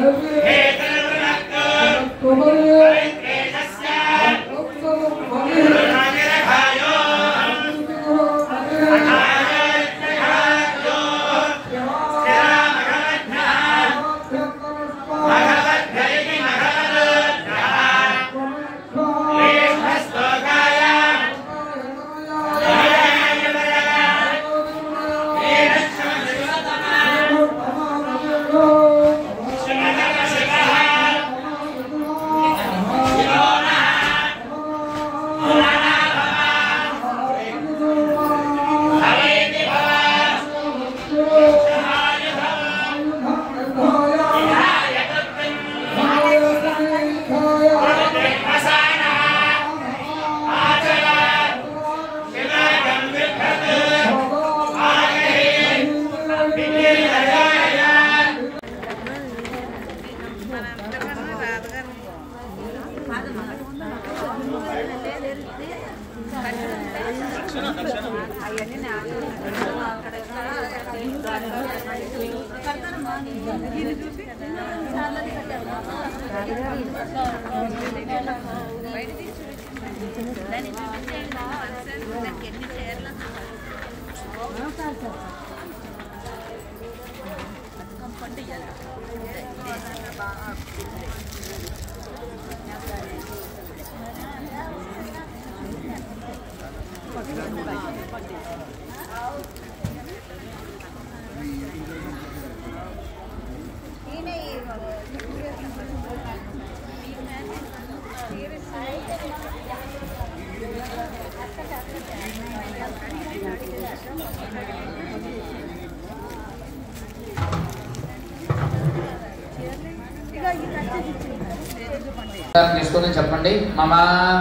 తీసుకొని చెప్పండి మమ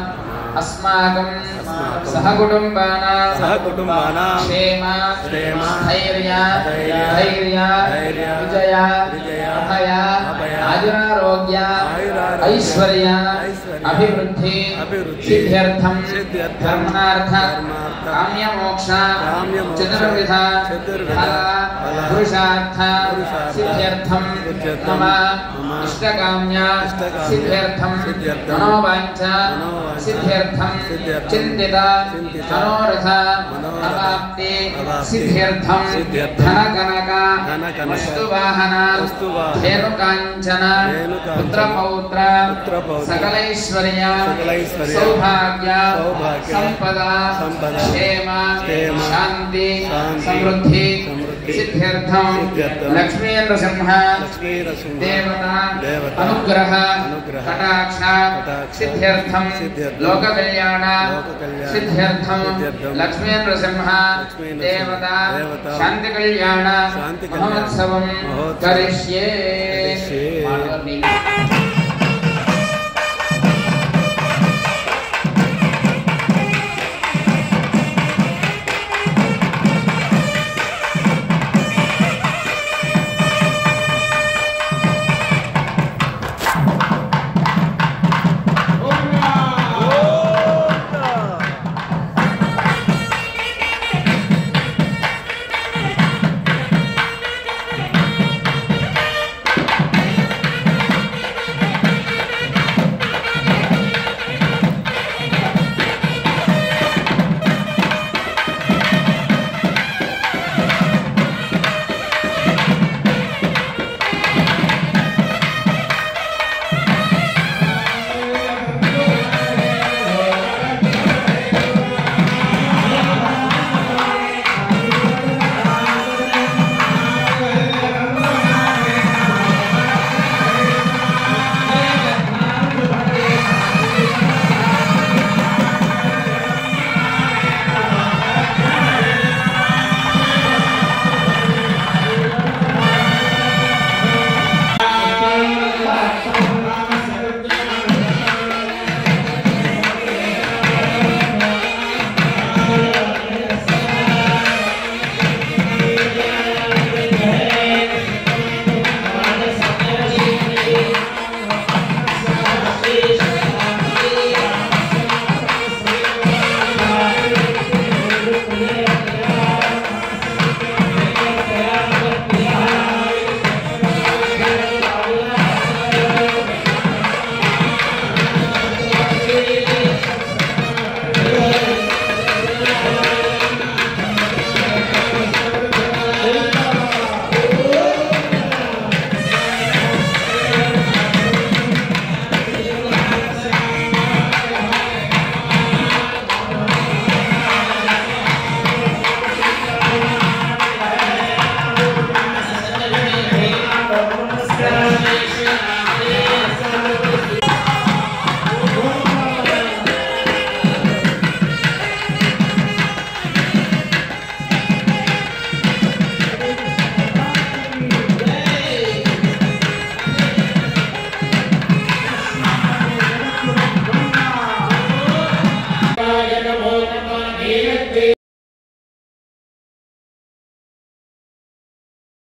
అస్మాకం సహకుటుంబానా సహకుటుంబానాం క్షేమ క్షేమ స్థైర్య స్థైర్య ధైర్య ధైర్య విజయ విజయ అభయ అభయ ఆయురారోగ్య ఆయురారోగ్య ఐశ్వర్య ఐశ్వర్య అభివృద్ధి అభివృద్ధి సిద్ధ్యర్థం సిద్ధ్యర్థం ధర్మార్థ ధర్మార్థ కామ్యమోక్ష కామ్యమోక్ష చతుర్విధ చతుర్విధ ఫల ఫల పురుషార్థ పురుషార్థ సిద్ధ్యర్థం సిద్ధ్యర్థం మమ మమ ఇష్టకామ్య ఇష్టకామ్య సిద్ధ్యర్థం సిద్ధ్యర్థం మనోవాంఛ మనోవాంఛ సిద్ధ్యర్థం సిద్ధ్యర్థం చింతిత చింతిత మనోరథ మనోరథ అవాప్తి అవాప్తి సిద్ధ్యర్థం సిద్ధ్యర్థం ధనకనక ధనకనక వస్తువాహన వస్తువాహన ధేనుకాంచన ధేనుకాంచన పుత్రపౌత్ర పుత్రపౌత్ర సకలైశ్వర్య సకలైశ్వర్య సౌభాగ్య సౌభాగ్య సంపద సంపద క్షేమ క్షేమ శాంతి శాంతి సమృద్ధి సమృద్ధి సిద్ధ్యర్థం సిద్ధ్యర్థం లక్ష్మీ నృసింహ లక్ష్మీనరసింహ దేవత దేవత అనుగ్రహ అనుగ్రహ కటాక్ష కటాక్ష సిద్ధ్యర్థం సిద్ధ్యర్థం లోక కళ్యాణ లోక కళ్యాణ సిద్ధ్యర్థం సిద్ధ్యర్థం లక్ష్మీ నృసింహ లక్ష్మీ నృసింహ దేవత దేవత శాంతి కళ్యాణ శాంతి కళ్యాణ మహోత్సవం మహోత్సవం కరిష్యే కరిష్యే. మాధవ నీళ్ళు.